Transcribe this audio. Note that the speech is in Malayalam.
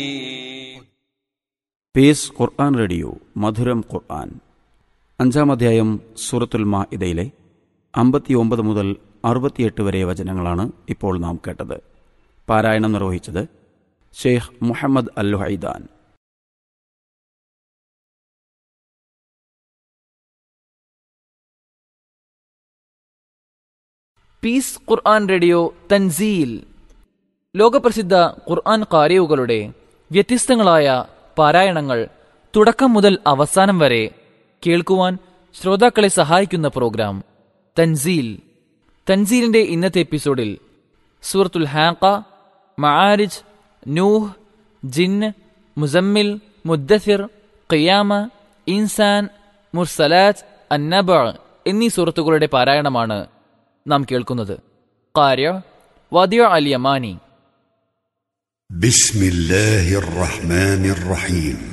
പീസ് ഖുർആൻ റേഡിയോ മധുരം ഖുർആൻ അഞ്ചാം അധ്യായം സൂറത്തുൽ മാ ഇതയിലെ അമ്പത്തിയൊമ്പത് മുതൽ അറുപത്തിയെട്ട് വരെ വചനങ്ങളാണ് ഇപ്പോൾ നാം കേട്ടത് പാരായണം നിർവഹിച്ചത് Sheikh Muhammad Al Haidan Peace Quran Radio Tanzeel ലോകപ്രസിദ്ധ ഖുർആൻ കാരിയുകളുടെ വ്യത്യസ്തങ്ങളായ പാരായണങ്ങൾ തുടക്കം മുതൽ അവസാനം വരെ കേൾക്കുവാൻ ശ്രോതാക്കളെ സഹായിക്കുന്ന പ്രോഗ്രാം തൻസീൽ തൻസീലിന്റെ ഇന്നത്തെ എപ്പിസോഡിൽ സൂറത്തുൽ ഹാക്ക മആരിജ് നൂഹ് ജിന്ന് മുസമ്മിൽ മുദ്ദസിർ ഖിയാമ ഇൻസാൻ മുർസലാത്ത് അന്നബ എന്നീ സൂറത്തുകളുടെ പാരായണമാണ് നാം കേൾക്കുന്നത് കാര്യ വദിയ അൽ യമാനി بسم الله الرحمن الرحيم